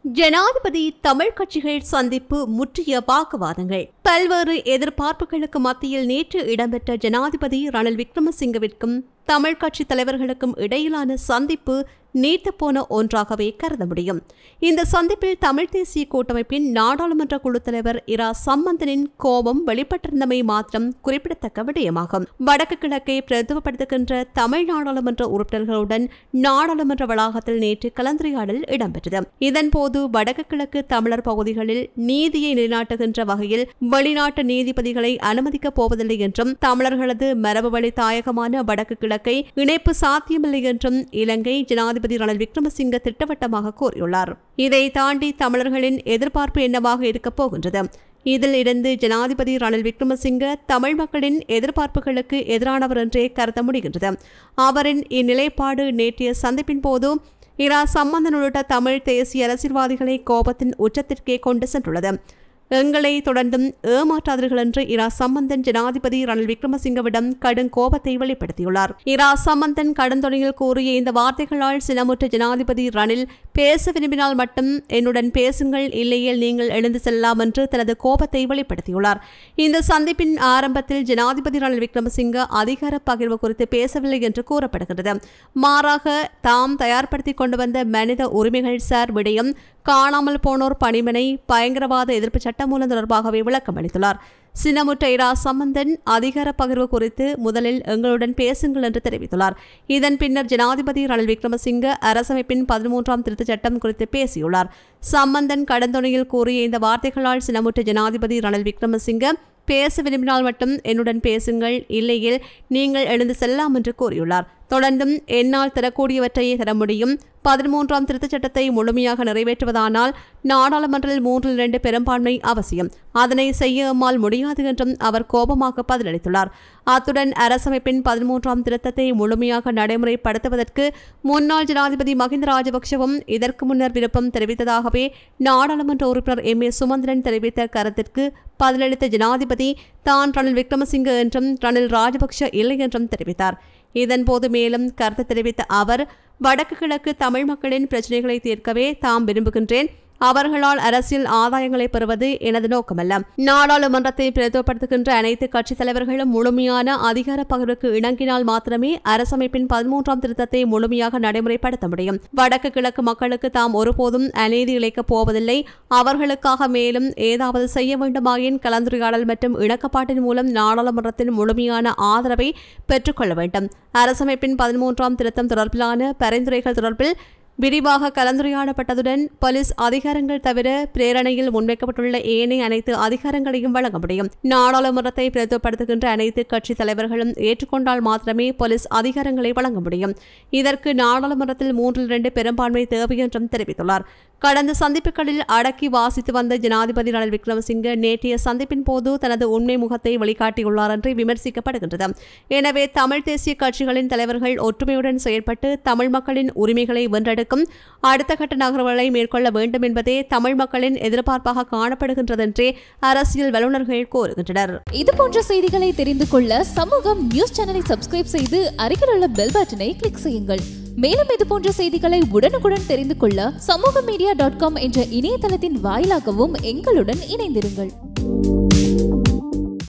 ஜனாதிபதி தமிழ் கட்சிகள் சந்திப்பு முற்றிய வாக்குவாதங்கள் பல்வேறு எதிர்பார்ப்புகளுக்கு மத்தியில் நேற்று இடம்பெற்ற ஜனாதிபதி ரணில் விக்ரமசிங்கவிற்கும் தமிழ் கட்சி தலைவர்களுக்கும் இடையிலான சந்திப்பு நீர்த்து போன ஒன்றாகவே கருத முடியும் இந்த சந்திப்பில் தமிழ் தேசிய கூட்டமைப்பின் நாடாளுமன்ற குழு தலைவர் இரா சம்பந்தனின் கோபம் வெளிப்பட்டிருந்தமை மாத்திரம் குறிப்பிடத்தக்க விடயமாகும் வடக்கு கிழக்கை பிரதிபப்படுத்துகின்ற தமிழ் நாடாளுமன்ற உறுப்பினர்களுடன் நாடாளுமன்ற வளாகத்தில் நேற்று கலந்துரையாடல் இடம்பெற்றது இதன்போது வடக்கு கிழக்கு தமிழர் பகுதிகளில் நீதியை நிலைநாட்டுகின்ற வகையில் வெளிநாட்டு நீதிபதிகளை அனுமதிக்கப் போவதில்லை என்றும் தமிழர்களது மரபு வழி தாயகமான வடக்கு கிழக்கை இணைப்பு சாத்தியமில்லை என்றும் இலங்கை ஜனாதிபதி ரணில் விக்ரமசிங்க திட்டவட்டமாக கூறியுள்ளார் இதை தாண்டி தமிழர்களின் எதிர்பார்ப்பு என்னவாக இருக்கப் போகின்றது இதில் இருந்து ஜனாதிபதி ரணில் விக்ரமசிங்க தமிழ் மக்களின் எதிர்பார்ப்புகளுக்கு எதிரானவர் என்றே கருத முடிகின்றது அவரின் இந்நிலைப்பாடு நேற்றைய சந்திப்பின் போது இரா சம்பந்தன் உள்ளிட்ட தமிழ் தேசிய அரசியல்வாதிகளை கோபத்தின் உச்சத்திற்கே கொண்டு சென்றுள்ளது எங்களை தொடர்ந்தும் ஏமாற்றாதீர்கள் என்று இரா சம்பந்தன் ஜனாதிபதி ரணில் விக்ரமசிங்கவிடம் கடும் கோபத்தை வெளிப்படுத்தியுள்ளார் இரா சம்பந்தன் கடந்தொடையில் கூறிய இந்த வார்த்தைகளால் சினமுற்ற ஜனாதிபதி ரணில் பேச விரும்பினால் மட்டும் என்னுடன் பேசுங்கள் இல்லையேல் நீங்கள் எழுந்து செல்லலாம் என்று தனது கோபத்தை வெளிப்படுத்தியுள்ளார் இந்த சந்திப்பின் ஆரம்பத்தில் ஜனாதிபதி ரணில் விக்ரமசிங்க அதிகார பகிர்வு குறித்து பேசவில்லை என்று கூறப்படுகிறது மாறாக தாம் தயார்படுத்திக் கொண்டு வந்த மனித உரிமைகள் சார் விடயம் காணாமல் போனோர் பணிமனை பயங்கரவாத எதிர்ப்பு சட்டமூலம் தொடர்பாகவே விளக்கம் அளித்துள்ளார் சின்னமுற்ற இரா சம்பந்தன் அதிகார பகிர்வு குறித்து முதலில் எங்களுடன் பேசுங்கள் என்று தெரிவித்துள்ளார் இதன் பின்னர் ஜனாதிபதி ரணில் விக்ரமசிங்க அரசமைப்பின் பதிமூன்றாம் திருத்தச் சட்டம் குறித்து பேசியுள்ளார் சம்பந்தன் கடந்தொனையில் கூறிய இந்த வார்த்தைகளால் சினமுற்ற ஜனாதிபதி ரணில் விக்ரமசிங்க பேச விரும்பினால் மட்டும் என்னுடன் பேசுங்கள் இல்லையில் நீங்கள் எழுந்து செல்லலாம் என்று கூறியுள்ளார் தொடர்ந்தும் என்னால் தரக்கூடியவற்றையே தர முடியும் பதிமூன்றாம் திருத்தச் சட்டத்தை முழுமையாக நிறைவேற்றுவதானால் நாடாளுமன்றில் மூன்றில் இரண்டு பெரும்பான்மை அவசியம் அதனை செய்ய எம்மால் முடியாது என்றும் அவர் கோபமாக பதிலளித்துள்ளார் அத்துடன் அரசமைப்பின் பதிமூன்றாம் திருத்தத்தை முழுமையாக நடைமுறைப்படுத்துவதற்கு முன்னாள் ஜனாதிபதி மஹிந்த ராஜபக்சவும் இதற்கு முன்னர் விருப்பம் தெரிவித்ததாகவே நாடாளுமன்ற உறுப்பினர் எம் ஏ சுமந்திரன் தெரிவித்த கருத்திற்கு பதிலளித்த ஜனாதிபதி தான் ரணில் விக்ரமசிங்க என்றும் ரணில் ராஜபக்ஷ இல்லை என்றும் தெரிவித்தார் இதன்போது மேலும் கருத்து தெரிவித்த அவர் வடக்கு கிழக்கு தமிழ் மக்களின் பிரச்சினைகளை தீர்க்கவே தாம் விரும்புகின்றேன் அவர்களால் அரசியல் ஆதாயங்களை பெறுவது எனது நோக்கமல்ல நாடாளுமன்றத்தை பிரதிபடுத்துகின்ற அனைத்து கட்சித் தலைவர்களும் முழுமையான அதிகார பகிர்வுக்கு இணங்கினால் மாத்திரமே அரசமைப்பின் பதிமூன்றாம் திருத்தத்தை முழுமையாக நடைமுறைப்படுத்த முடியும் வடக்கு கிழக்கு மக்களுக்கு தாம் ஒருபோதும் அநீதி இழைக்கப் போவதில்லை அவர்களுக்காக மேலும் ஏதாவது செய்ய வேண்டுமாயின் கலந்துரையாடல் மற்றும் இணக்கப்பாட்டின் மூலம் நாடாளுமன்றத்தின் முழுமையான ஆதரவை பெற்றுக்கொள்ள வேண்டும் அரசமைப்பின் பதிமூன்றாம் திருத்தம் தொடர்பிலான பரிந்துரைகள் தொடர்பில் விரிவாக கலந்துரையாடப்பட்டதுடன் போலீஸ் அதிகாரங்கள் தவிர பிரேரணையில் முன்வைக்கப்பட்டுள்ள ஏனைய அனைத்து அதிகாரங்களையும் வழங்க முடியும் நாடாளுமன்றத்தை பிரதிபடுத்துகின்ற அனைத்து கட்சி தலைவர்களும் ஏற்றுக்கொண்டால் மாத்திரமே போலீஸ் அதிகாரங்களை வழங்க முடியும் இதற்கு நாடாளுமன்றத்தில் மூன்றில் இரண்டு பெரும்பான்மை தேவை என்றும் தெரிவித்துள்ளார் கடந்த சந்திப்புகளில் அடக்கி வாசித்து வந்த ஜனாதிபதி ரணில் விக்ரமசிங்க நேற்றைய சந்திப்பின் போது தனது உண்மை முகத்தை வெளிக்காட்டியுள்ளார் என்று விமர்சிக்கப்படுகின்றது எனவே தமிழ் தேசிய கட்சிகளின் தலைவர்கள் ஒற்றுமையுடன் செயல்பட்டு தமிழ் மக்களின் உரிமைகளை வென்றெடுக்கும் அடுத்த கட்ட நகர்வுகளை மேற்கொள்ள வேண்டும் என்பதே தமிழ் மக்களின் எதிர்பார்ப்பாக காணப்படுகின்றது என்றே அரசியல் வல்லுநர்கள் கூறுகின்றனர் இது போன்ற செய்திகளை தெரிந்து கொள்ள சமூகம் நியூஸ் சேனலை சப்ஸ்கிரைப் செய்து அருகில் உள்ள பெல் பட்டனை கிளிக் செய்யுங்கள் மேலும் இது போன்ற செய்திகளை உடனுக்குடன் தெரிந்து கொள்ள சமூக மீடியா டாட் காம் என்ற இணையதளத்தின் வாயிலாகவும் எங்களுடன் இணைந்திருங்கள்